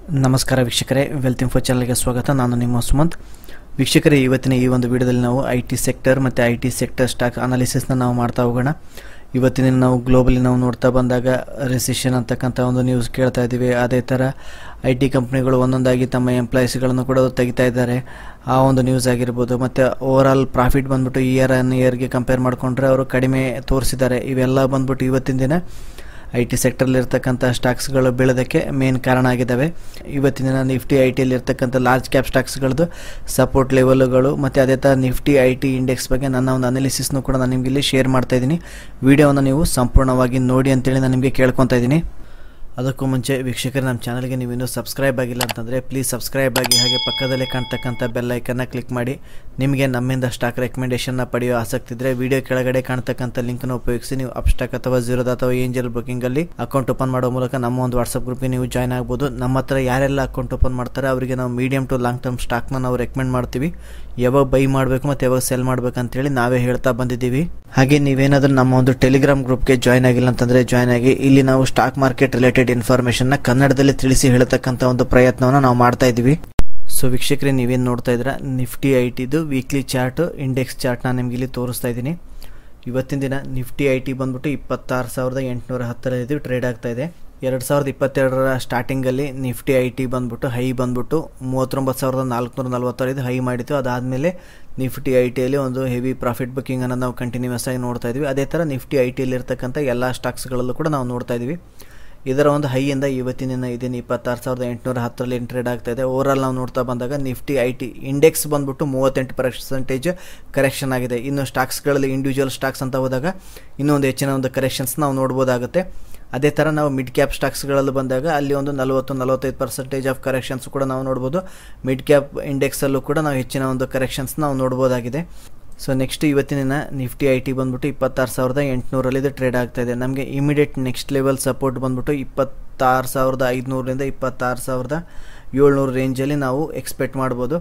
ನಮಸ್ಕಾರ ವೀಕ್ಷಕರೇ wealth info ಚಾನಲ್ಗೆ ಸ್ವಾಗತ ನಾನು ನಿಮ್ಮ ಸುಮಂತ್ ವೀಕ್ಷಕರೇ ಇವತ್ತಿನ ಈ ಒಂದು ವಿಡಿಯೋದಲ್ಲಿ ನಾವು ಐ ಟಿ ಸೆಕ್ಟರ್ ಮತ್ತು ಐ ಟಿ ಸೆಕ್ಟರ್ ಸ್ಟಾಕ್ ಅನಾಲಿಸಿಸ್ನ ನಾವು ಮಾಡ್ತಾ ಹೋಗೋಣ ಇವತ್ತಿನ ದಿನ ನಾವು ಗ್ಲೋಬಲಿ ನಾವು ನೋಡ್ತಾ ಬಂದಾಗ ರಿಸಿಷನ್ ಅಂತಕ್ಕಂಥ ಒಂದು ನ್ಯೂಸ್ ಕೇಳ್ತಾ ಇದ್ದೀವಿ ಅದೇ ಥರ ಐ ಟಿ ಕಂಪ್ನಿಗಳು ಒಂದೊಂದಾಗಿ ತಮ್ಮ ಎಂಪ್ಲಾಯೀಸ್ಗಳನ್ನು ಕೂಡ ತೆಗಿತಾ ಇದ್ದಾರೆ ಆ ಒಂದು ನ್ಯೂಸ್ ಆಗಿರ್ಬೋದು ಮತ್ತು ಓವರ್ ಆಲ್ ಪ್ರಾಫಿಟ್ ಬಂದ್ಬಿಟ್ಟು ಇಯರ್ ಆನ್ ಇಯರ್ಗೆ ಕಂಪೇರ್ ಮಾಡಿಕೊಂಡ್ರೆ ಅವರು ಕಡಿಮೆ ತೋರಿಸಿದ್ದಾರೆ ಇವೆಲ್ಲ ಬಂದ್ಬಿಟ್ಟು ಇವತ್ತಿನ ದಿನ ಐ ಟಿ ಸೆಕ್ಟರ್ಲಿರ್ತಕ್ಕಂಥ ಸ್ಟಾಕ್ಸ್ಗಳು ಬೀಳೋದಕ್ಕೆ ಮೇನ್ ಕಾರಣ ಆಗಿದ್ದಾವೆ ಇವತ್ತಿನ ದಿನ ನಿಫ್ಟಿ ಐ ಟಿಯಲ್ಲಿ ಇರ್ತಕ್ಕಂಥ ಲಾರ್ಜ್ ಕ್ಯಾಪ್ ಸ್ಟಾಕ್ಸ್ಗಳದ್ದು ಸಪೋರ್ಟ್ ಲೆವೆಲ್ಗಳು ಮತ್ತು ಅದೇ ಥರ ನಿಫ್ಟಿ ಐ ಟಿ ಇಂಡೆಕ್ಸ್ ಬಗ್ಗೆ ನನ್ನ ಒಂದು ಅನಾಲಿಸಿಸ್ನು ಕೂಡ ನಾನು ನಿಮಗೆ ಇಲ್ಲಿ ಶೇರ್ ಮಾಡ್ತಾ ಇದ್ದೀನಿ ವಿಡಿಯೋವನ್ನು ನೀವು ಸಂಪೂರ್ಣವಾಗಿ ನೋಡಿ ಅಂತೇಳಿ ನಾನು ನಿಮಗೆ ಕೇಳ್ಕೊತಾ ಇದ್ದೀನಿ ಅದಕ್ಕೂ ಮುಂಚೆ ವೀಕ್ಷಕರು ನಮ್ಮ ಚಾನಲ್ಗೆ ನೀವು ಇನ್ನೂ ಸಬ್ಸ್ಕ್ರೈಬ್ ಆಗಿಲ್ಲ ಅಂತಂದರೆ ಪ್ಲೀಸ್ ಸಬ್ಸ್ಕ್ರೈಬ್ ಆಗಿ ಹಾಗೆ ಪಕ್ಕದಲ್ಲೇ ಕಾಣ್ತಕ್ಕಂಥ ಬೆಲ್ ಐಕನ್ನ ಕ್ಲಿಕ್ ಮಾಡಿ ನಿಮಗೆ ನಮ್ಮಿಂದ ಸ್ಟಾಕ್ ರೆಕಮೆಂಡೇಷನ್ನ ಪಡೆಯೋ ಆಸಕ್ತಿ ಇದ್ದರೆ ವಿಡಿಯೋ ಕೆಳಗಡೆ ಕಾಣ್ತಕ್ಕಂಥ ಲಿಂಕನ್ನು ಉಪಯೋಗಿಸಿ ನೀವು ಅಪ್ ಸ್ಟಾಕ್ ಅಥವಾ ಜೀರೋದ ಅಥವಾ ಏಂಜಲ್ ಬುಕಿಂಗಲ್ಲಿ ಅಕೌಂಟ್ ಓಪನ್ ಮಾಡೋ ಮೂಲಕ ನಮ್ಮ ಒಂದು ವಾಟ್ಸಪ್ ಗ್ರೂಪ್ಗೆ ನೀವು ಜಾಯ್ನ್ ಆಗ್ಬೋದು ನಮ್ಮ ಹತ್ರ ಯಾರೆಲ್ಲ ಅಕೌಂಟ್ ಓಪನ್ ಮಾಡ್ತಾರೆ ಅವರಿಗೆ ನಾವು ಮೀಡಿಯಂ ಟು ಲಾಂಗ್ ಟರ್ಮ್ ಸ್ಟಾಕ್ನ ನಾವು ರೆಕಮೆಂಡ್ ಮಾಡ್ತೀವಿ ಯಾವಾಗ ಬೈ ಮಾಡಬೇಕು ಮತ್ತು ಯಾವಾಗ ಸೆಲ್ ಮಾಡಬೇಕು ಅಂತೇಳಿ ನಾವೇ ಹೇಳ್ತಾ ಬಂದಿದ್ದೀವಿ ಹಾಗೆ ನೀವೇನಾದರೂ ನಮ್ಮ ಒಂದು ಟೆಲಿಗ್ರಾಮ್ ಗ್ರೂಪ್ಗೆ ಜಾಯ್ನ್ ಆಗಿಲ್ಲ ಅಂತಂದರೆ ಜಾಯ್ನ್ ಆಗಿ ಇಲ್ಲಿ ನಾವು ಸ್ಟಾಕ್ ಮಾರ್ಕೆಟ್ ರಿಲೇಟೆಡ್ ಇನ್ಫಾರ್ಮೇಷನ್ನ ಕನ್ನಡದಲ್ಲಿ ತಿಳಿಸಿ ಹೇಳ್ತಕ್ಕಂಥ ಒಂದು ಪ್ರಯತ್ನವನ್ನು ನಾವು ಮಾಡ್ತಾ ಇದ್ದೀವಿ ಸೊ ವೀಕ್ಷಕರೇ ನೀವೇನು ನೋಡ್ತಾ ಇದ್ದೀರಾ ನಿಫ್ಟಿ ಐ ಟಿದು ವೀಕ್ಲಿ ಚಾರ್ಟ್ ಇಂಡೆಕ್ಸ್ ಚಾರ್ಟ್ ನಾನು ನಿಮಗೆ ಇಲ್ಲಿ ತೋರಿಸ್ತಾ ಇದ್ದೀನಿ ಇವತ್ತಿನ ದಿನ ನಿಫ್ಟಿ ಐ ಟಿ ಬಂದ್ಬಿಟ್ಟು ಇಪ್ಪತ್ತಾರು ಸಾವಿರದ ಎಂಟುನೂರ ಹತ್ತರಲ್ಲಿ ಟ್ರೇಡ್ ಆಗ್ತಾ ಇದೆ ಎರಡು ಸಾವಿರದ ಇಪ್ಪತ್ತೆರಡರ ಸ್ಟಾರ್ಟಿಂಗಲ್ಲಿ ನಿಫ್ಟಿ ಐ ಟಿ ಬಂದ್ಬಿಟ್ಟು ಹೈ ಬಂದ್ಬಿಟ್ಟು ಮೂವತ್ತೊಂಬತ್ತು ಸಾವಿರದ ನಾಲ್ಕುನೂರ ನಲ್ವತ್ತೈದು ಹೈ ಮಾಡಿತ್ತು ಅದಾದಮೇಲೆ ನಿಫ್ಟಿ ಐ ಟಿಯಲ್ಲಿ ಒಂದು ಹೆವಿ ಪ್ರಾಫಿಟ್ ಬುಕ್ಕಿಂಗನ್ನು ನಾವು ಕಂಟಿನ್ಯೂಸ್ ಆಗಿ ನೋಡ್ತಾ ಇದ್ವಿ ಅದೇ ಥರ ನಿಫ್ಟಿ ಐ ಟಿಯಲ್ಲಿ ಇರ್ತಕ್ಕಂಥ ಎಲ್ಲ ಸ್ಟಾಕ್ಸ್ಗಳಲ್ಲೂ ಕೂಡ ನಾವು ನೋಡ್ತಾ ಇದ್ವಿ ಇದರ ಒಂದು ಹೈಯಿಂದ ಇವತ್ತಿನ ದಿನ ಇದೇನು ಇಪ್ಪತ್ತಾರು ಸಾವಿರದ ಎಂಟುನೂರ ಹತ್ತರಲ್ಲಿ ಏನು ಟ್ರೇಡ್ ಆಗ್ತಾ ಇದೆ ಓವರಾಲ್ ನಾವು ನೋಡ್ತಾ ಬಂದಾಗ ನಿಫ್ಟಿ ಐ ಟಿ ಇಂಡೆಕ್ಸ್ ಬಂದ್ಬಿಟ್ಟು ಮೂವತ್ತೆಂಟು ಪರ್ಸೆಂಟೇಜ್ ಕರೆಕ್ಷನ್ ಆಗಿದೆ ಇನ್ನು ಸ್ಟಾಕ್ಸ್ಗಳಲ್ಲಿ ಇಂಡಿವಿಜುವಲ್ ಸ್ಟಾಕ್ಸ್ ಅಂತ ಹೋದಾಗ ಇನ್ನೊಂದು ಹೆಚ್ಚಿನ ಒಂದು ಕರೆಕ್ಷನ್ಸ್ ನಾವು ನೋಡ್ಬೋದಾಗುತ್ತೆ ಅದೇ ಥರ ನಾವು ಮಿಡ್ ಕ್ಯಾಪ್ ಸ್ಟಾಕ್ಸ್ಗಳಲ್ಲಿ ಬಂದಾಗ ಅಲ್ಲಿ ಒಂದು ನಲವತ್ತು ನಲವತ್ತೈದು ಪರ್ಸೆಂಟೇಜ್ ಆಫ್ ಕರೆಕ್ಷನ್ಸ್ ಕೂಡ ನಾವು ನೋಡ್ಬೋದು ಮಿಡ್ ಕ್ಯಾಪ್ ಇಂಡೆಕ್ಸಲ್ಲೂ ಕೂಡ ನಾವು ಹೆಚ್ಚಿನ ಒಂದು ಕರೆಕ್ಷನ್ಸ್ ನಾವು ನೋಡ್ಬೋದಾಗಿದೆ ಸೊ ನೆಕ್ಸ್ಟ್ ಇವತ್ತಿನ ದಿನ ನಿಫ್ಟಿ ಐ ಟಿ ಬಂದ್ಬಿಟ್ಟು ಇಪ್ಪತ್ತಾರು ಸಾವಿರದ ಎಂಟುನೂರಲ್ಲಿ ಇದು ಟ್ರೇಡ್ ಆಗ್ತಾ ಇದೆ ನಮಗೆ ಇಮಿಡಿಯೇಟ್ ನೆಕ್ಸ್ಟ್ ಲೆವೆಲ್ ಸಪೋರ್ಟ್ ಬಂದ್ಬಿಟ್ಟು ಇಪ್ಪತ್ತಾರು ಸಾವಿರದ ಐದುನೂರರಿಂದ ಇಪ್ಪತ್ತಾರು ಸಾವಿರದ ಏಳ್ನೂರು ರೇಂಜಲ್ಲಿ ನಾವು ಎಕ್ಸ್ಪೆಕ್ಟ್ ಮಾಡ್ಬೋದು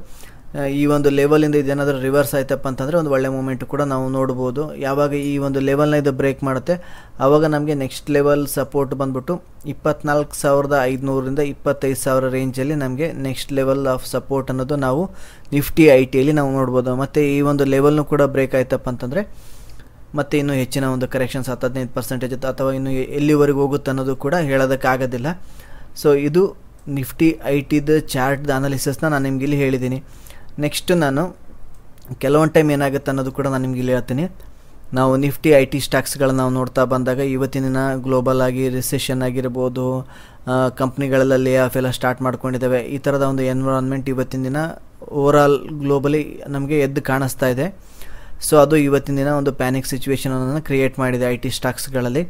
ಈ ಒಂದು ಲೆವೆಲಿಂದ ಇದೇನಾದರೂ ರಿವರ್ಸ್ ಆಯ್ತಪ್ಪ ಅಂತಂದರೆ ಒಂದು ಒಳ್ಳೆ ಮೂಮೆಂಟ್ ಕೂಡ ನಾವು ನೋಡ್ಬೋದು ಯಾವಾಗ ಈ ಒಂದು ಲೆವೆಲ್ನ ಇದು ಬ್ರೇಕ್ ಮಾಡುತ್ತೆ ಆವಾಗ ನಮಗೆ ನೆಕ್ಸ್ಟ್ ಲೆವೆಲ್ ಸಪೋರ್ಟ್ ಬಂದ್ಬಿಟ್ಟು ಇಪ್ಪತ್ನಾಲ್ಕು ಸಾವಿರದ ಐದುನೂರಿಂದ ಇಪ್ಪತ್ತೈದು ಸಾವಿರ ರೇಂಜಲ್ಲಿ ನಮಗೆ ನೆಕ್ಸ್ಟ್ ಲೆವೆಲ್ ಆಫ್ ಸಪೋರ್ಟ್ ಅನ್ನೋದು ನಾವು ನಿಫ್ಟಿ ಐ ಟಿಯಲ್ಲಿ ನಾವು ನೋಡ್ಬೋದು ಮತ್ತು ಈ ಒಂದು ಲೆವೆಲ್ನು ಕೂಡ ಬ್ರೇಕ್ ಆಯ್ತಪ್ಪ ಅಂತಂದರೆ ಮತ್ತು ಇನ್ನೂ ಹೆಚ್ಚಿನ ಒಂದು ಕರೆಕ್ಷನ್ಸ್ ಹತ್ತು ಹದಿನೈದು ಪರ್ಸೆಂಟೇಜ್ ಅಥವಾ ಇನ್ನು ಎಲ್ಲಿವರೆಗೂ ಹೋಗುತ್ತೆ ಅನ್ನೋದು ಕೂಡ ಹೇಳೋದಕ್ಕಾಗೋದಿಲ್ಲ ಸೊ ಇದು ನಿಫ್ಟಿ ಐ ಟಿದ ಚಾರ್ಟ್ದ ಅನಾಲಿಸಿಸ್ನ ನಾನು ನಿಮ್ಗೆ ಇಲ್ಲಿ ಹೇಳಿದ್ದೀನಿ ನೆಕ್ಸ್ಟ್ ನಾನು ಕೆಲವೊಂದು ಟೈಮ್ ಏನಾಗುತ್ತೆ ಅನ್ನೋದು ಕೂಡ ನಾನು ನಿಮ್ಗೆ ಇಲ್ಲಿ ಹೇಳ್ತೀನಿ ನಾವು ನಿಫ್ಟಿ ಐ ಟಿ ಸ್ಟಾಕ್ಸ್ಗಳನ್ನ ನಾವು ನೋಡ್ತಾ ಬಂದಾಗ ಇವತ್ತಿನ ದಿನ ಗ್ಲೋಬಲ್ ಆಗಿ ರಿಸೆಷನ್ ಆಗಿರ್ಬೋದು ಕಂಪ್ನಿಗಳೆಲ್ಲ ಲೇ ಆಫ್ ಎಲ್ಲ ಸ್ಟಾರ್ಟ್ ಮಾಡ್ಕೊಂಡಿದ್ದಾವೆ ಈ ಥರದ ಒಂದು ಎನ್ವಿರಾನ್ಮೆಂಟ್ ಇವತ್ತಿನ ದಿನ ಓವರಾಲ್ ಗ್ಲೋಬಲಿ ನಮಗೆ ಎದ್ದು ಕಾಣಿಸ್ತಾ ಇದೆ ಸೊ ಅದು ಇವತ್ತಿನ ದಿನ ಒಂದು ಪ್ಯಾನಿಕ್ ಸಿಚುವೇಶನನ್ನು ಕ್ರಿಯೇಟ್ ಮಾಡಿದೆ ಐ ಟಿ ಸ್ಟಾಕ್ಸ್ಗಳಲ್ಲಿ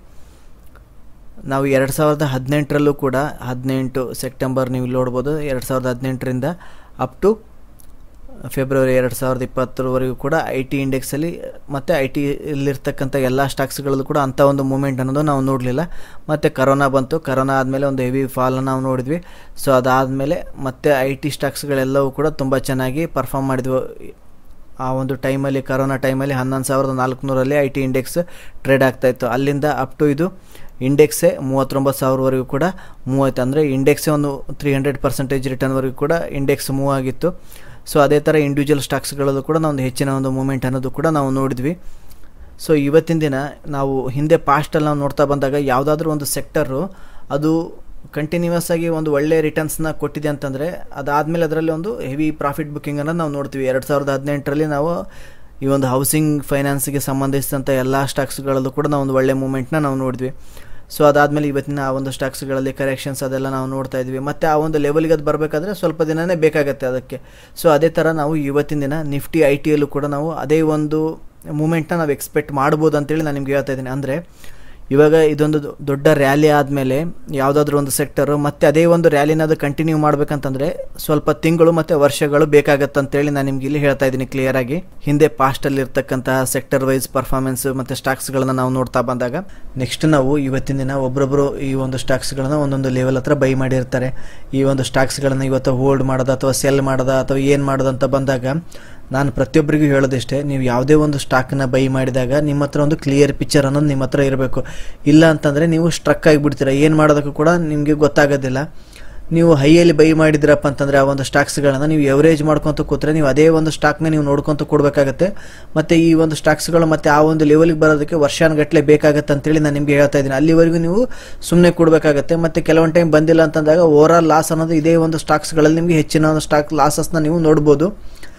ನಾವು ಎರಡು ಸಾವಿರದ ಹದಿನೆಂಟರಲ್ಲೂ ಕೂಡ ಹದಿನೆಂಟು ಸೆಪ್ಟೆಂಬರ್ ನೀವು ನೋಡ್ಬೋದು ಎರಡು ಸಾವಿರದ ಹದಿನೆಂಟರಿಂದ ಅಪ್ ಟು ಫೆಬ್ರವರಿ ಎರಡು ಸಾವಿರದ ಇಪ್ಪತ್ತರವರೆಗೂ ಕೂಡ ಐ ಟಿ ಇಂಡೆಕ್ಸಲ್ಲಿ ಮತ್ತು ಐ ಟಿಯಲ್ಲಿರ್ತಕ್ಕಂಥ ಎಲ್ಲ ಸ್ಟಾಕ್ಸ್ಗಳಲ್ಲೂ ಕೂಡ ಅಂಥ ಒಂದು ಮೂಮೆಂಟ್ ಅನ್ನೋದು ನಾವು ನೋಡಲಿಲ್ಲ ಮತ್ತು ಕರೋನಾ ಬಂತು ಕರೋನಾ ಆದಮೇಲೆ ಒಂದು ಹೆವಿ ಫಾಲನ್ನು ನಾವು ನೋಡಿದ್ವಿ ಸೊ ಅದಾದಮೇಲೆ ಮತ್ತೆ ಐ ಟಿ ಸ್ಟಾಕ್ಸ್ಗಳೆಲ್ಲವೂ ಕೂಡ ತುಂಬ ಚೆನ್ನಾಗಿ ಪರ್ಫಾರ್ಮ್ ಮಾಡಿದ್ವು ಆ ಒಂದು ಟೈಮಲ್ಲಿ ಕರೋನಾ ಟೈಮಲ್ಲಿ ಹನ್ನೊಂದು ಸಾವಿರದ ನಾಲ್ಕುನೂರಲ್ಲಿ ಐ ಟಿ ಇಂಡೆಕ್ಸ್ ಟ್ರೇಡ್ ಆಗ್ತಾಯಿತ್ತು ಅಲ್ಲಿಂದ ಅಪ್ ಟು ಇದು ಇಂಡೆಕ್ಸೇ ಮೂವತ್ತೊಂಬತ್ತು ಸಾವಿರವರೆಗೂ ಕೂಡ ಮೂವ್ ಆಯಿತು ಅಂದರೆ ಇಂಡೆಕ್ಸೇ ಒಂದು ತ್ರೀ ಹಂಡ್ರೆಡ್ ಪರ್ಸೆಂಟೇಜ್ ರಿಟರ್ನ್ವರೆಗೂ ಕೂಡ ಇಂಡೆಕ್ಸ್ ಮೂವ್ ಆಗಿತ್ತು ಸೊ ಅದೇ ಥರ ಇಂಡಿವಿಜುವಲ್ ಸ್ಟಾಕ್ಸ್ಗಳಲ್ಲೂ ಕೂಡ ನಾವು ಒಂದು ಹೆಚ್ಚಿನ ಒಂದು ಮೂಮೆಂಟ್ ಅನ್ನೋದು ಕೂಡ ನಾವು ನೋಡಿದ್ವಿ ಸೊ ಇವತ್ತಿನ ದಿನ ನಾವು ಹಿಂದೆ ಪಾಸ್ಟಲ್ಲಿ ನಾವು ನೋಡ್ತಾ ಬಂದಾಗ ಯಾವುದಾದ್ರೂ ಒಂದು ಸೆಕ್ಟರು ಅದು ಕಂಟಿನ್ಯೂಸ್ ಆಗಿ ಒಂದು ಒಳ್ಳೆ ರಿಟರ್ನ್ಸ್ನ ಕೊಟ್ಟಿದೆ ಅಂತಂದರೆ ಅದಾದಮೇಲೆ ಅದರಲ್ಲಿ ಒಂದು ಹೆವಿ ಪ್ರಾಫಿಟ್ ಬುಕ್ಕಿಂಗನ್ನು ನಾವು ನೋಡ್ತೀವಿ ಎರಡು ಸಾವಿರದ ಹದಿನೆಂಟರಲ್ಲಿ ನಾವು ಈ ಒಂದು ಹೌಸಿಂಗ್ ಫೈನಾನ್ಸ್ಗೆ ಸಂಬಂಧಿಸಿದಂಥ ಎಲ್ಲ ಸ್ಟಾಕ್ಸ್ಗಳಲ್ಲೂ ಕೂಡ ನಾವು ಒಂದು ಒಳ್ಳೆ ಮೂಮೆಂಟ್ನ ನಾವು ನೋಡಿದ್ವಿ ಸೊ ಅದಾದಮೇಲೆ ಇವತ್ತಿನ ಆ ಒಂದು ಸ್ಟಾಕ್ಸ್ಗಳಲ್ಲಿ ಕರೆಕ್ಷನ್ಸ್ ಅದೆಲ್ಲ ನಾವು ನೋಡ್ತಾ ಇದ್ವಿ ಮತ್ತು ಆ ಒಂದು ಲೆವೆಲ್ಗೆ ಅದು ಬರಬೇಕಾದ್ರೆ ಸ್ವಲ್ಪ ದಿನವೇ ಬೇಕಾಗತ್ತೆ ಅದಕ್ಕೆ ಸೊ ಅದೇ ಥರ ನಾವು ಇವತ್ತಿನ ದಿನ ನಿಫ್ಟಿ ಐ ಟಿಯಲ್ಲೂ ಕೂಡ ನಾವು ಅದೇ ಒಂದು ಮೂಮೆಂಟ್ನ ನಾವು ಎಕ್ಸ್ಪೆಕ್ಟ್ ಮಾಡ್ಬೋದು ಅಂತೇಳಿ ನಾನು ನಿಮ್ಗೆ ಹೇಳ್ತಾ ಇದ್ದೀನಿ ಅಂದರೆ ಇವಾಗ ಇದೊಂದು ದೊಡ್ಡ ರ್ಯಾಲಿ ಆದಮೇಲೆ ಯಾವುದಾದ್ರೂ ಒಂದು ಸೆಕ್ಟರು ಮತ್ತು ಅದೇ ಒಂದು ರ್ಯಾಲಿನ ಅದು ಕಂಟಿನ್ಯೂ ಮಾಡಬೇಕಂತಂದರೆ ಸ್ವಲ್ಪ ತಿಂಗಳು ಮತ್ತು ವರ್ಷಗಳು ಬೇಕಾಗತ್ತಂತೇಳಿ ನಾನು ನಿಮ್ಗೆ ಇಲ್ಲಿ ಹೇಳ್ತಾ ಇದ್ದೀನಿ ಕ್ಲಿಯರಾಗಿ ಹಿಂದೆ ಪಾಸ್ಟಲ್ಲಿ ಇರ್ತಕ್ಕಂತಹ ಸೆಕ್ಟರ್ ವೈಸ್ ಪರ್ಫಾರ್ಮೆನ್ಸ್ ಮತ್ತು ಸ್ಟಾಕ್ಸ್ಗಳನ್ನ ನಾವು ನೋಡ್ತಾ ಬಂದಾಗ ನೆಕ್ಸ್ಟ್ ನಾವು ಇವತ್ತಿನ ದಿನ ಒಬ್ಬರೊಬ್ಬರು ಈ ಒಂದು ಸ್ಟಾಕ್ಸ್ಗಳನ್ನ ಒಂದೊಂದು ಲೆವೆಲ್ ಹತ್ರ ಬೈ ಮಾಡಿರ್ತಾರೆ ಈ ಒಂದು ಸ್ಟಾಕ್ಸ್ಗಳನ್ನ ಇವತ್ತು ಹೋಲ್ಡ್ ಮಾಡೋದು ಅಥವಾ ಸೆಲ್ ಮಾಡೋದ ಅಥವಾ ಏನು ಮಾಡೋದು ಅಂತ ಬಂದಾಗ ನಾನು ಪ್ರತಿಯೊಬ್ಬರಿಗೂ ಹೇಳೋದಿಷ್ಟೇ ನೀವು ಯಾವುದೇ ಒಂದು ಸ್ಟಾಕನ್ನ ಬೈ ಮಾಡಿದಾಗ ನಿಮ್ಮ ಹತ್ರ ಒಂದು ಕ್ಲಿಯರ್ ಪಿಕ್ಚರ್ ಅನ್ನೋದು ನಿಮ್ಮ ಹತ್ರ ಇರಬೇಕು ಇಲ್ಲ ಅಂತಂದರೆ ನೀವು ಸ್ಟ್ರಕ್ ಆಗಿಬಿಡ್ತೀರ ಏನು ಮಾಡೋದಕ್ಕೂ ಕೂಡ ನಿಮಗೆ ಗೊತ್ತಾಗೋದಿಲ್ಲ ನೀವು ಹೈಯಲ್ಲಿ ಬೈ ಮಾಡಿದ್ರಪ್ಪ ಅಂತಂದ್ರೆ ಆ ಒಂದು ಸ್ಟಾಕ್ಸ್ಗಳನ್ನ ನೀವು ಎವರೇಜ್ ಮಾಡ್ಕೊಂತ ಕೂತ್ರೆ ನೀವು ಅದೇ ಒಂದು ಸ್ಟಾಕ್ನ ನೀವು ನೋಡ್ಕೊಂತ ಕೊಡಬೇಕಾಗತ್ತೆ ಮತ್ತೆ ಈ ಒಂದು ಸ್ಟಾಕ್ಸ್ಗಳು ಮತ್ತೆ ಆ ಒಂದು ಲೆವೆಲ್ಗೆ ಬರೋದಕ್ಕೆ ವರ್ಷಾನುಗಟ್ಟಲೆ ಬೇಕಾಗತ್ತೆ ಅಂತೇಳಿ ನಾನು ನಿಮಗೆ ಹೇಳ್ತಾ ಇದ್ದೀನಿ ಅಲ್ಲಿವರೆಗೂ ನೀವು ಸುಮ್ಮನೆ ಕೊಡಬೇಕಾಗತ್ತೆ ಮತ್ತೆ ಕೆಲವೊಂದು ಟೈಮ್ ಬಂದಿಲ್ಲ ಅಂತಂದಾಗ ಓವರ್ ಆಲ್ ಲಾಸ್ ಅನ್ನೋದು ಇದೇ ಒಂದು ಸ್ಟಾಕ್ಸ್ಗಳಲ್ಲಿ ನಿಮಗೆ ಹೆಚ್ಚಿನ ಒಂದು ಸ್ಟಾಕ್ ಲಾಸಸ್ನ ನೀವು ನೋಡ್ಬೋದು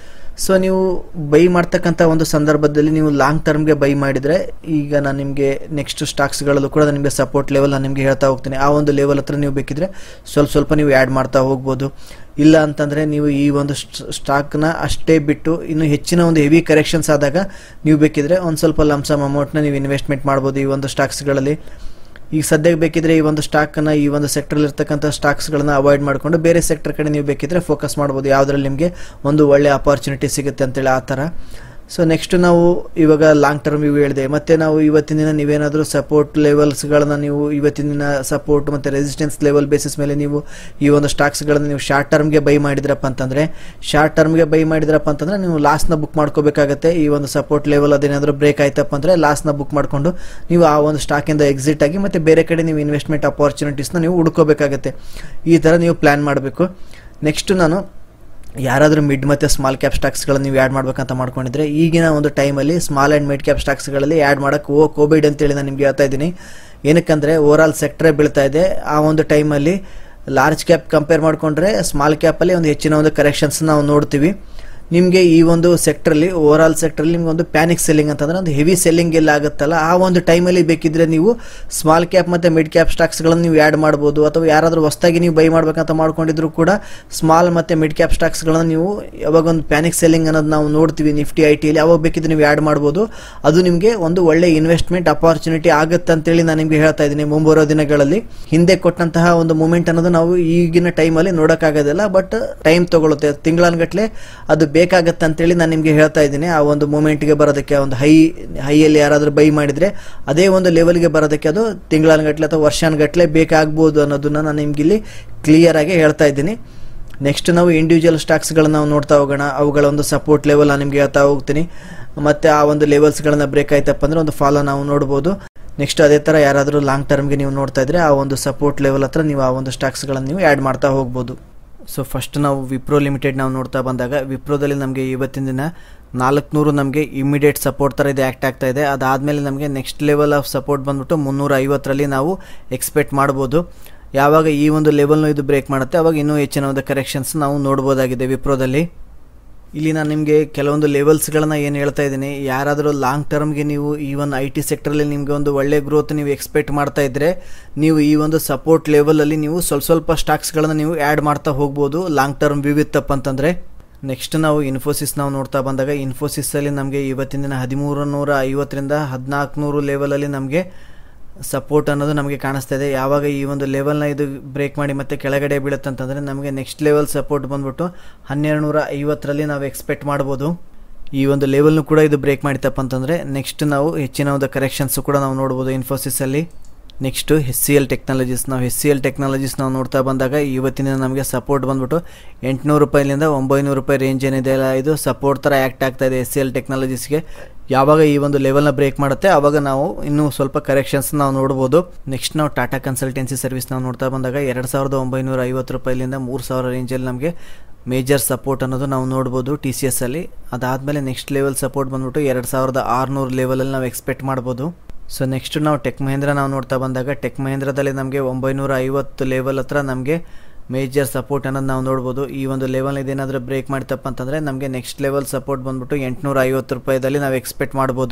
ಸೊ ನೀವು ಬೈ ಮಾಡ್ತಕ್ಕಂಥ ಒಂದು ಸಂದರ್ಭದಲ್ಲಿ ನೀವು ಲಾಂಗ್ ಟರ್ಮ್ಗೆ ಬೈ ಮಾಡಿದರೆ ಈಗ ನಾನು ನಿಮಗೆ ನೆಕ್ಸ್ಟ್ ಸ್ಟಾಕ್ಸ್ಗಳಲ್ಲೂ ಕೂಡ ನಿಮಗೆ ಸಪೋರ್ಟ್ ಲೆವೆಲ್ ನಾನು ನಿಮಗೆ ಹೇಳ್ತಾ ಹೋಗ್ತೀನಿ ಆ ಒಂದು ಲೆವೆಲ್ ಹತ್ರ ನೀವು ಬೇಕಿದ್ರೆ ಸ್ವಲ್ಪ ಸ್ವಲ್ಪ ನೀವು ಆ್ಯಡ್ ಮಾಡ್ತಾ ಹೋಗ್ಬೋದು ಇಲ್ಲ ಅಂತಂದರೆ ನೀವು ಈ ಒಂದು ಸ್ಟಾಕ್ನ ಅಷ್ಟೇ ಬಿಟ್ಟು ಇನ್ನು ಹೆಚ್ಚಿನ ಒಂದು ಹೆವಿ ಕರೆಕ್ಷನ್ಸ್ ಆದಾಗ ನೀವು ಬೇಕಿದ್ರೆ ಒಂದು ಸ್ವಲ್ಪ ಲಮ್ಸಮ್ ಅಮೌಂಟ್ನ ನೀವು ಇನ್ವೆಸ್ಟ್ಮೆಂಟ್ ಮಾಡ್ಬೋದು ಈ ಒಂದು ಸ್ಟಾಕ್ಸ್ಗಳಲ್ಲಿ ಈಗ ಸದ್ಯಕ್ಕೆ ಬೇಕಿದ್ರೆ ಈ ಒಂದು ಸ್ಟಾಕನ್ನು ಈ ಒಂದು ಸೆಕ್ಟ್ರಲ್ಲಿ ಇರ್ತಕ್ಕಂಥ ಸ್ಟಾಕ್ಸ್ಗಳನ್ನ ಅವಾಯ್ಡ್ ಮಾಡಿಕೊಂಡು ಬೇರೆ ಸೆಕ್ಟರ್ ಕಡೆ ನೀವು ಬೇಕಿದ್ರೆ ಫೋಕಸ್ ಮಾಡ್ಬೋದು ಯಾವುದ್ರಲ್ಲಿ ನಿಮಗೆ ಒಂದು ಒಳ್ಳೆ ಅಪಾರ್ಚುನಿಟಿ ಸಿಗುತ್ತೆ ಅಂತೇಳಿ ಆ ಥರ ಸೊ ನೆಕ್ಸ್ಟ್ ನಾವು ಇವಾಗ ಲಾಂಗ್ ಟರ್ಮ್ ಇವು ಹೇಳಿದೆ ಮತ್ತೆ ನಾವು ಇವತ್ತಿನ ದಿನ ನೀವೇನಾದರೂ ಸಪೋರ್ಟ್ ಲೆವೆಲ್ಸ್ಗಳನ್ನ ನೀವು ಇವತ್ತಿನ ದಿನ ಸಪೋರ್ಟ್ ಮತ್ತು ರೆಸಿಸ್ಟೆನ್ಸ್ ಲೆವೆಲ್ ಬೇಸಿಸ್ ಮೇಲೆ ನೀವು ಈ ಒಂದು ಸ್ಟಾಕ್ಸ್ಗಳನ್ನ ನೀವು ಶಾರ್ಟ್ ಟರ್ಮ್ಗೆ ಬೈ ಮಾಡಿದ್ರಪ್ಪ ಅಂತಂದರೆ ಶಾರ್ಟ್ ಟರ್ಮ್ಗೆ ಬೈ ಮಾಡಿದ್ರಪ್ಪ ಅಂತಂದರೆ ನೀವು ಲಾಸ್ನ ಬುಕ್ ಮಾಡ್ಕೋಬೇಕಾಗತ್ತೆ ಈ ಒಂದು ಸಪೋರ್ಟ್ ಲೆವೆಲ್ ಅದೇನಾದರೂ ಬ್ರೇಕ್ ಆಯ್ತಪ್ಪ ಅಂದರೆ ಲಾಸ್ನ ಬುಕ್ ಮಾಡಿಕೊಂಡು ನೀವು ಆ ಒಂದು ಸ್ಟಾಕಿಂದ ಎಕ್ಸಿಟ್ ಆಗಿ ಮತ್ತೆ ಬೇರೆ ಕಡೆ ನೀವು ಇನ್ವೆಸ್ಟ್ಮೆಂಟ್ ಅಪಾರ್ಚುನಿಟೀಸ್ನ ನೀವು ಹುಡ್ಕೋಬೇಕಾಗತ್ತೆ ಈ ಥರ ನೀವು ಪ್ಲ್ಯಾನ್ ಮಾಡಬೇಕು ನೆಕ್ಸ್ಟ್ ನಾನು ಯಾರಾದರೂ ಮಿಡ್ ಮತ್ತು ಸ್ಮಾಲ್ ಕ್ಯಾಪ್ ಸ್ಟಾಕ್ಸ್ಗಳನ್ನು ನೀವು ಆ್ಯಡ್ ಮಾಡ್ಬೇಕಂತ ಮಾಡ್ಕೊಂಡಿದ್ರೆ ಈಗಿನ ಒಂದು ಟೈಮಲ್ಲಿ ಸ್ಮಾಲ್ ಆ್ಯಂಡ್ ಮಿಡ್ ಕ್ಯಾಪ್ ಸ್ಟಾಕ್ಸ್ಗಳಲ್ಲಿ ಆ್ಯಡ್ ಮಾಡೋಕ್ಕೆ ಓ ಕೋವಿಡ್ ಅಂತೇಳಿ ನಾನು ನಿಮಗೆ ಹೇಳ್ತಾ ಇದ್ದೀನಿ ಏನಕ್ಕಂದರೆ ಓವರ್ ಆಲ್ ಸೆಕ್ಟ್ರೇ ಬೀಳ್ತಾ ಇದೆ ಆ ಒಂದು ಟೈಮಲ್ಲಿ ಲಾರ್ಜ್ ಕ್ಯಾಪ್ ಕಂಪೇರ್ ಮಾಡಿಕೊಂಡ್ರೆ ಸ್ಮಾಲ್ ಕ್ಯಾಪಲ್ಲಿ ಒಂದು ಹೆಚ್ಚಿನ ಒಂದು ಕರೆಕ್ಷನ್ಸ್ ನಾವು ನೋಡ್ತೀವಿ ನಿಮಗೆ ಈ ಒಂದು ಸೆಕ್ಟ್ರಲ್ಲಿ ಓವರ್ ಆಲ್ ಸೆಕ್ಟ್ರಲ್ಲಿ ನಿಮ್ಗೆ ಒಂದು ಪ್ಯಾನಿಕ್ ಸೆಲ್ಲಿಂಗ್ ಅಂತಂದ್ರೆ ಒಂದು ಹೆವಿ ಸೆಲ್ಲಿಂಗ್ ಎಲ್ಲ ಆಗುತ್ತಲ್ಲ ಆ ಒಂದು ಟೈಮಲ್ಲಿ ಬೇಕಿದ್ರೆ ನೀವು ಸ್ಮಾಲ್ ಕ್ಯಾಪ್ ಮತ್ತು ಮಿಡ್ ಕ್ಯಾಪ್ ಸ್ಟಾಕ್ಸ್ಗಳನ್ನು ನೀವು ಆ್ಯಡ್ ಮಾಡ್ಬೋದು ಅಥವಾ ಯಾರಾದರೂ ಹೊಸದಾಗಿ ನೀವು ಬೈ ಮಾಡ್ಬೇಕಂತ ಮಾಡ್ಕೊಂಡಿದ್ರು ಕೂಡ ಸ್ಮಾಲ್ ಮತ್ತು ಮಿಡ್ ಕ್ಯಾಪ್ ಸ್ಟಾಕ್ಸ್ಗಳನ್ನು ನೀವು ಯಾವಾಗ ಒಂದು ಪ್ಯಾನಿಕ್ ಸೆಲ್ಲಿಂಗ್ ಅನ್ನೋದು ನಾವು ನೋಡ್ತೀವಿ ನಿಫ್ಟಿ ಐ ಟಿಯಲ್ಲಿ ಯಾವಾಗ ಬೇಕಿದ್ರೆ ನೀವು ಆ್ಯಡ್ ಮಾಡ್ಬೋದು ಅದು ನಿಮಗೆ ಒಂದು ಒಳ್ಳೆ ಇನ್ವೆಸ್ಟ್ಮೆಂಟ್ ಅಪಾರ್ಚುನಿಟಿ ಆಗುತ್ತೆ ಅಂತೇಳಿ ನಾನು ನಿಮಗೆ ಹೇಳ್ತಾ ಇದ್ದೀನಿ ಮುಂಬರೋ ದಿನಗಳಲ್ಲಿ ಹಿಂದೆ ಕೊಟ್ಟಂತಹ ಒಂದು ಮೂಮೆಂಟ್ ಅನ್ನೋದು ನಾವು ಈಗಿನ ಟೈಮಲ್ಲಿ ನೋಡೋಕ್ಕಾಗೋದಿಲ್ಲ ಬಟ್ ಟೈಮ್ ತಗೊಳುತ್ತೆ ತಿಂಗಳನ್ಗಟ್ಲೆ ಅದು ಬೇಕಾಗತ್ತೆ ಅಂತೇಳಿ ನಾನು ನಿಮಗೆ ಹೇಳ್ತಾ ಇದ್ದೀನಿ ಆ ಒಂದು ಮೂಮೆಂಟ್ಗೆ ಬರೋದಕ್ಕೆ ಒಂದು ಹೈ ಹೈಯಲ್ಲಿ ಯಾರಾದರೂ ಬೈ ಮಾಡಿದರೆ ಅದೇ ಒಂದು ಲೆವೆಲ್ಗೆ ಬರೋದಕ್ಕೆ ಅದು ತಿಂಗಳನ್ಗಟ್ಲೆ ಅಥವಾ ವರ್ಷಾನುಗಟ್ಲೆ ಬೇಕಾಗ್ಬೋದು ಅನ್ನೋದನ್ನ ನಾನು ನಿಮ್ಗೆ ಇಲ್ಲಿ ಕ್ಲಿಯರ್ ಆಗಿ ಹೇಳ್ತಾ ಇದ್ದೀನಿ ನೆಕ್ಸ್ಟ್ ನಾವು ಇಂಡಿವಿಜುವಲ್ ಸ್ಟಾಕ್ಸ್ಗಳನ್ನ ನಾವು ನೋಡ್ತಾ ಹೋಗೋಣ ಅವುಗಳ ಒಂದು ಸಪೋರ್ಟ್ ಲೆವೆಲ್ ನಾನು ನಿಮಗೆ ಹೇಳ್ತಾ ಹೋಗ್ತೀನಿ ಮತ್ತು ಆ ಒಂದು ಲೆವೆಲ್ಸ್ಗಳನ್ನ ಬ್ರೇಕ್ ಆಯ್ತಪ್ಪ ಅಂದರೆ ಒಂದು ಫಾಲೋ ನಾವು ನೋಡ್ಬೋದು ನೆಕ್ಸ್ಟ್ ಅದೇ ಥರ ಯಾರಾದರೂ ಲಾಂಗ್ ಟರ್ಮ್ಗೆ ನೀವು ನೋಡ್ತಾ ಇದ್ರೆ ಆ ಒಂದು ಸಪೋರ್ಟ್ ಲೆವೆಲ್ ಹತ್ರ ನೀವು ಆ ಒಂದು ಸ್ಟಾಕ್ಸ್ಗಳನ್ನು ನೀವು ಆ್ಯಡ್ ಮಾಡ್ತಾ ಹೋಗ್ಬೋದು ಸೊ ಫಸ್ಟ್ ನಾವು ವಿಪ್ರೋ ಲಿಮಿಟೆಡ್ ನಾವು ನೋಡ್ತಾ ಬಂದಾಗ ವಿಪ್ರೋದಲ್ಲಿ ನಮಗೆ ಇವತ್ತಿನ ದಿನ ನಾಲ್ಕುನೂರು ನಮಗೆ ಇಮಿಡಿಯೇಟ್ ಸಪೋರ್ಟ್ ಥರ ಇದು ಆ್ಯಕ್ಟ್ ಆಗ್ತಾ ಇದೆ ಅದಾದಮೇಲೆ ನಮಗೆ ನೆಕ್ಸ್ಟ್ ಲೆವೆಲ್ ಆಫ್ ಸಪೋರ್ಟ್ ಬಂದ್ಬಿಟ್ಟು ಮುನ್ನೂರ ಐವತ್ತರಲ್ಲಿ ನಾವು ಎಕ್ಸ್ಪೆಕ್ಟ್ ಮಾಡ್ಬೋದು ಯಾವಾಗ ಈ ಒಂದು ಲೆವೆಲ್ನು ಇದು ಬ್ರೇಕ್ ಮಾಡುತ್ತೆ ಅವಾಗ ಇನ್ನೂ ಹೆಚ್ಚಿನ ಒಂದು ಕರೆಕ್ಷನ್ಸ್ ನಾವು ನೋಡ್ಬೋದಾಗಿದೆ ವಿಪ್ರೋದಲ್ಲಿ ಇಲ್ಲಿ ನಾನು ನಿಮಗೆ ಕೆಲವೊಂದು ಲೆವೆಲ್ಸ್ಗಳನ್ನ ಏನು ಹೇಳ್ತಾ ಇದ್ದೀನಿ ಯಾರಾದರೂ ಲಾಂಗ್ ಟರ್ಮ್ಗೆ ನೀವು ಈ ಒಂದು ಐ ಟಿ ಸೆಕ್ಟರಲ್ಲಿ ನಿಮಗೆ ಒಂದು ಒಳ್ಳೆ ಗ್ರೋತ್ ನೀವು ಎಕ್ಸ್ಪೆಕ್ಟ್ ಮಾಡ್ತಾ ಇದ್ದರೆ ನೀವು ಈ ಒಂದು ಸಪೋರ್ಟ್ ಲೆವೆಲಲ್ಲಿ ನೀವು ಸ್ವಲ್ಪ ಸ್ವಲ್ಪ ಸ್ಟಾಕ್ಸ್ಗಳನ್ನು ನೀವು ಆ್ಯಡ್ ಮಾಡ್ತಾ ಹೋಗ್ಬೋದು ಲಾಂಗ್ ಟರ್ಮ್ ವ್ಯೂ ಇತ್ತಪ್ಪ ಅಂತಂದರೆ ನೆಕ್ಸ್ಟ್ ನಾವು ಇನ್ಫೋಸಿಸ್ ನಾವು ನೋಡ್ತಾ ಬಂದಾಗ ಇನ್ಫೋಸಿಸಲ್ಲಿ ನಮಗೆ ಇವತ್ತಿನ ದಿನ ಹದಿಮೂರು ನೂರ ಐವತ್ತರಿಂದ ಹದಿನಾಲ್ಕು ನೂರು ಲೆವೆಲಲ್ಲಿ ನಮಗೆ ಸಪೋರ್ಟ್ ಅನ್ನೋದು ನಮಗೆ ಕಾಣಿಸ್ತಾ ಇದೆ ಯಾವಾಗ ಈ ಒಂದು ಲೆವೆಲ್ನ ಇದು ಬ್ರೇಕ್ ಮಾಡಿ ಮತ್ತೆ ಕೆಳಗಡೆ ಬೀಳುತ್ತೆ ಅಂತಂದರೆ ನಮಗೆ ನೆಕ್ಸ್ಟ್ ಲೆವೆಲ್ ಸಪೋರ್ಟ್ ಬಂದ್ಬಿಟ್ಟು ಹನ್ನೆರಡು ನೂರ ಐವತ್ತರಲ್ಲಿ ನಾವು ಎಕ್ಸ್ಪೆಕ್ಟ್ ಮಾಡ್ಬೋದು ಈ ಒಂದು ಲೆವೆಲ್ನು ಕೂಡ ಇದು ಬ್ರೇಕ್ ಮಾಡಿತಪ್ಪ ಅಂತಂದರೆ ನೆಕ್ಸ್ಟ್ ನಾವು ಹೆಚ್ಚಿನ ಒಂದು ಕರೆಕ್ಷನ್ಸು ಕೂಡ ನಾವು ನೋಡ್ಬೋದು ಇನ್ಫೋಸಿಸಲ್ಲಿ next S C L technologies ನಾವು ಎಸ್ ಸಿ ಎಲ್ ಟೆಕ್ನಾಲಜೀಸ್ ನಾವು ನೋಡ್ತಾ ಬಂದಾಗ ಇವತ್ತಿನ ನಮಗೆ ಸಪೋರ್ಟ್ ಬಂದ್ಬಿಟ್ಟು ಎಂಟುನೂರು ರೂಪಾಯಿಲಿಂದ ಒಂಬೈನೂರು ರೂಪಾಯಿ ರೇಂಜ್ ಏನಿದೆ ಅಲ್ಲ ಇದು ಸಪೋರ್ಟ್ ಥರ ಆ್ಯಕ್ಟ್ ಆಗ್ತಾ ಇದೆ ಎಸ್ ಸಿ ಎಲ್ ಟೆಕ್ನಾಲಜೀಸ್ಗೆ ಯಾವಾಗ ಈ ಒಂದು ಲೆವೆಲ್ನ ಬ್ರೇಕ್ ಮಾಡುತ್ತೆ ಆವಾಗ ನಾವು ಇನ್ನೂ ಸ್ವಲ್ಪ ಕರೆಕ್ಷನ್ಸ್ ನಾವು ನೋಡ್ಬೋದು ನೆಕ್ಸ್ಟ್ ನಾವು ಟಾಟಾ ಕನ್ಸಲ್ಟೆನ್ಸಿ ಸರ್ವಿಸ್ ನಾವು ನೋಡ್ತಾ ಬಂದಾಗ ಎರಡು ಸಾವಿರದ ಒಂಬೈನೂರ ಐವತ್ತು ರೂಪಾಯಿಲಿಂದ ಮೂರು ಸಾವಿರ ರೇಂಜಲ್ಲಿ ನಮಗೆ ಮೇಜರ್ ಸಪೋರ್ಟ್ ಅನ್ನೋದು ನಾವು ನೋಡ್ಬೋದು ಟಿ ಸಿ ಎಸ್ ಅಲ್ಲಿ ಅದಾದಮೇಲೆ ನೆಕ್ಸ್ಟ್ ಲೆವೆಲ್ ಸಪೋರ್ಟ್ ಬಂದ್ಬಿಟ್ಟು ಎರಡು ಸಾವಿರದ ಆರುನೂರು ಲೆವೆಲಲ್ಲಿ ನಾವು ಎಕ್ಸ್ಪೆಕ್ಟ್ ಮಾಡ್ಬೋದು ಸೊ ನೆಕ್ಸ್ಟ್ ನಾವು ಟೆಕ್ ಮಹೇಂದ್ರ ನಾವು ನೋಡ್ತಾ ಬಂದಾಗ ಟೆಕ್ ಮಹೇಂದ್ರದಲ್ಲಿ ನಮಗೆ ಒಂಬೈನೂರ ಐವತ್ತು ಲೆವೆಲ್ ಹತ್ರ ನಮಗೆ ಮೇಜರ್ ಸಪೋರ್ಟ್ ಅನ್ನೋದು ನಾವು ನೋಡ್ಬೋದು ಈ ಒಂದು ಲೆವೆಲ್ ಇದೇನಾದರೂ ಬ್ರೇಕ್ ಮಾಡ್ತಪ್ಪ ಅಂತಂದರೆ ನಮಗೆ ನೆಕ್ಸ್ಟ್ ಲೆವೆಲ್ ಸಪೋರ್ಟ್ ಬಂದ್ಬಿಟ್ಟು ಎಂಟುನೂರ ಐವತ್ತು ರೂಪಾಯಿದಲ್ಲಿ ನಾವು ಎಕ್ಸ್ಪೆಕ್ಟ್ ಮಾಡ್ಬೋದು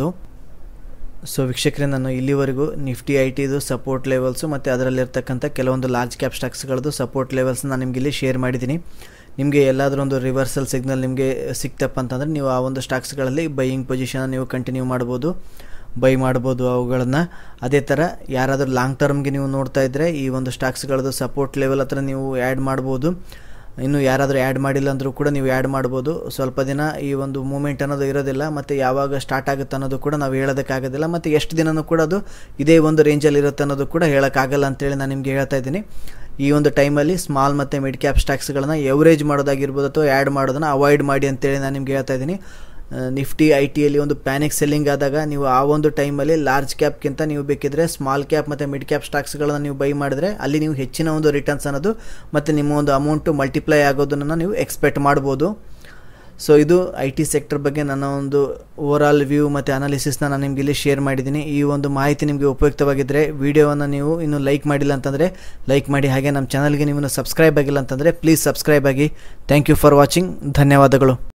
ಸೊ ವೀಕ್ಷಕರೇ ನಾನು ಇಲ್ಲಿವರೆಗೂ ನಿಫ್ಟಿ ಐ ಟಿದು ಸಪೋರ್ಟ್ ಲೆವೆಲ್ಸು ಮತ್ತು ಅದರಲ್ಲಿರ್ತಕ್ಕಂಥ ಕೆಲವೊಂದು ಲಾರ್ಜ್ ಕ್ಯಾಪ್ ಸ್ಟಾಕ್ಸ್ಗಳದ್ದು ಸಪೋರ್ಟ್ ಲೆವೆಲ್ಸ್ ನಾನು ನಿಮಗೆ ಇಲ್ಲಿ ಶೇರ್ ಮಾಡಿದ್ದೀನಿ ನಿಮಗೆ ಎಲ್ಲಾದರೂ ಒಂದು ರಿವರ್ಸಲ್ ಸಿಗ್ನಲ್ ನಿಮಗೆ ಸಿಕ್ತಪ್ಪ ಅಂತಂದರೆ ನೀವು ಆ ಒಂದು ಸ್ಟಾಕ್ಸ್ಗಳಲ್ಲಿ ಬೈಯಿಂಗ್ ಪೊಸಿಷನ್ ನೀವು ಕಂಟಿನ್ಯೂ ಮಾಡ್ಬೋದು ಬೈ ಮಾಡ್ಬೋದು ಅವುಗಳನ್ನು ಅದೇ ಥರ ಯಾರಾದರೂ ಲಾಂಗ್ ಟರ್ಮ್ಗೆ ನೀವು ನೋಡ್ತಾ ಇದ್ದರೆ ಈ ಒಂದು ಸ್ಟಾಕ್ಸ್ಗಳದ್ದು ಸಪೋರ್ಟ್ ಲೆವೆಲ್ ಹತ್ರ ನೀವು ಆ್ಯಡ್ ಮಾಡ್ಬೋದು ಇನ್ನು ಯಾರಾದರೂ ಆ್ಯಡ್ ಮಾಡಿಲ್ಲ ಅಂದರೂ ಕೂಡ ನೀವು ಆ್ಯಡ್ ಮಾಡ್ಬೋದು ಸ್ವಲ್ಪ ದಿನ ಈ ಒಂದು ಮೂಮೆಂಟ್ ಅನ್ನೋದು ಇರೋದಿಲ್ಲ ಮತ್ತು ಯಾವಾಗ ಸ್ಟಾರ್ಟ್ ಆಗುತ್ತೆ ಅನ್ನೋದು ಕೂಡ ನಾವು ಹೇಳೋದಕ್ಕಾಗೋದಿಲ್ಲ ಮತ್ತು ಎಷ್ಟು ದಿನನೂ ಕೂಡ ಅದು ಇದೇ ಒಂದು ರೇಂಜಲ್ಲಿ ಇರುತ್ತೆ ಅನ್ನೋದು ಕೂಡ ಹೇಳೋಕ್ಕಾಗಲ್ಲ ಅಂತೇಳಿ ನಾನು ನಿಮಗೆ ಹೇಳ್ತಾ ಇದ್ದೀನಿ ಈ ಒಂದು ಟೈಮಲ್ಲಿ ಸ್ಮಾಲ್ ಮತ್ತು ಮಿಡ್ ಕ್ಯಾಪ್ ಸ್ಟಾಕ್ಸ್ಗಳನ್ನು ಎವರೇಜ್ ಮಾಡೋದಾಗಿರ್ಬೋದು ಅಥವಾ ಆ್ಯಡ್ ಮಾಡೋದನ್ನು ಅವಾಯ್ಡ್ ಮಾಡಿ ಅಂತೇಳಿ ನಾನು ನಿಮ್ಗೆ ಹೇಳ್ತಾ ಇದ್ದೀನಿ ನಿಫ್ಟಿ ಐ ಟಿಯಲ್ಲಿ ಒಂದು ಪ್ಯಾನಿಕ್ ಸೆಲ್ಲಿಂಗ್ ಆದಾಗ ನೀವು ಆ ಒಂದು ಟೈಮಲ್ಲಿ ಲಾರ್ಜ್ ಕ್ಯಾಪ್ಗಿಂತ ನೀವು ಬೇಕಿದ್ರೆ ಸ್ಮಾಲ್ ಕ್ಯಾಪ್ ಮತ್ತು ಮಿಡ್ ಕ್ಯಾಪ್ ಸ್ಟಾಕ್ಸ್ಗಳನ್ನು ನೀವು ಬೈ ಮಾಡಿದ್ರೆ ಅಲ್ಲಿ ನೀವು ಹೆಚ್ಚಿನ ಒಂದು ರಿಟರ್ನ್ಸ್ ಅನ್ನೋದು ಮತ್ತು ನಿಮ್ಮ ಒಂದು ಅಮೌಂಟು ಮಲ್ಟಿಪ್ಲೈ ಆಗೋದನ್ನು ನೀವು ಎಕ್ಸ್ಪೆಕ್ಟ್ ಮಾಡ್ಬೋದು ಸೊ ಇದು ಐ ಟಿ ಸೆಕ್ಟರ್ ಬಗ್ಗೆ ನನ್ನ ಒಂದು ಓವರ್ ಆಲ್ ವ್ಯೂ ಮತ್ತು ಅನಾಲಿಸಿಸ್ನ ನಾನು ನಿಮಗೆ ಇಲ್ಲಿ ಶೇರ್ ಮಾಡಿದ್ದೀನಿ ಈ ಒಂದು ಮಾಹಿತಿ ನಿಮಗೆ ಉಪಯುಕ್ತವಾಗಿದ್ದರೆ ವಿಡಿಯೋವನ್ನು ನೀವು ಇನ್ನೂ ಲೈಕ್ ಮಾಡಿಲ್ಲ ಅಂತಂದರೆ ಲೈಕ್ ಮಾಡಿ ಹಾಗೆ ನಮ್ಮ ಚಾನಲ್ಗೆ ನೀವು ಸಬ್ಸ್ಕ್ರೈಬ್ ಆಗಿಲ್ಲ ಅಂತಂದರೆ ಪ್ಲೀಸ್ ಸಬ್ಸ್ಕ್ರೈಬ್ ಆಗಿ ಥ್ಯಾಂಕ್ ಯು ಫಾರ್ ವಾಚಿಂಗ್ ಧನ್ಯವಾದಗಳು